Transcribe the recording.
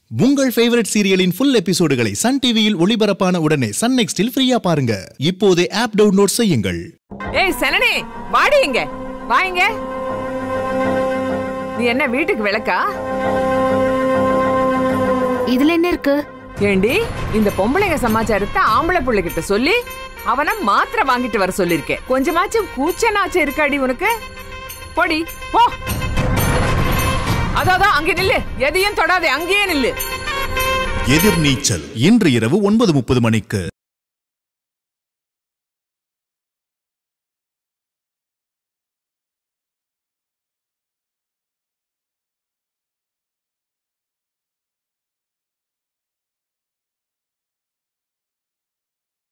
உங்கள் ஃபேவரட் சீரியலின் ஃபுல் எபிசோடுகளை சன் டிவியில் ஒளிபரப்பான உடனே சன் நெக்ஸ்டில் ஃப்ரீயா பாருங்க இப்போதே ஆப் டவுன்லோட் செய்யுங்கள் ஏய் சனனே வாடி இங்க வா இங்க நீ என்ன வீட்டுக்கு விளக்கா இதுல என்ன இருக்கு ஏண்டி இந்த பொம்பளைங்க சமாச்சாரத்தை ஆம்பளை பிள்ளைகிட்ட சொல்லி அவன மாத்திரை வாங்கிட்டு வர சொல்லிருக்கேன் கொஞ்சமாச்சும் கூச்சனாச்சும் இருக்காடி உனக்கு போடி போ அதான் அங்க நில்லு எதையும் தொடாதே அங்கேயே நில்லு எதிர்நீச்சல் இன்று இரவு ஒன்பது முப்பது மணிக்கு